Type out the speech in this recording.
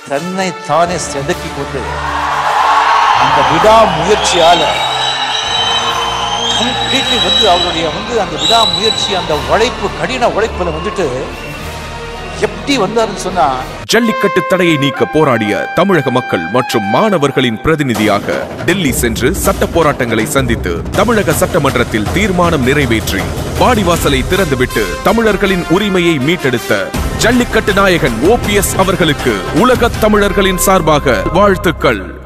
தன்னை தானே செதுக்கி கொண்டு அந்த விடா முயற்சியால கம்ப்ளீட்லி வந்து அவருடைய வந்து அந்த விடா முயற்சி அந்த உழைப்பு கடின உழைப்புல வந்துட்டு எப்படி வந்தாருன்னு சொன்னா ஜல்லிக்கட்டு தடையை நீக்க போராடிய தமிழக மக்கள் மற்றும் மாணவர்களின் பிரதிநிதியாக டெல்லி சென்று சட்ட போராட்டங்களை சந்தித்து தமிழக சட்டமன்றத்தில் தீர்மானம் நிறைவேற்றி வாடிவாசலை திறந்துவிட்டு தமிழர்களின் உரிமையை மீட்டெடுத்த ஜல்லிக்கட்டு நாயகன் ஓபிஎஸ் அவர்களுக்கு உலகத் தமிழர்களின் சார்பாக வாழ்த்துக்கள்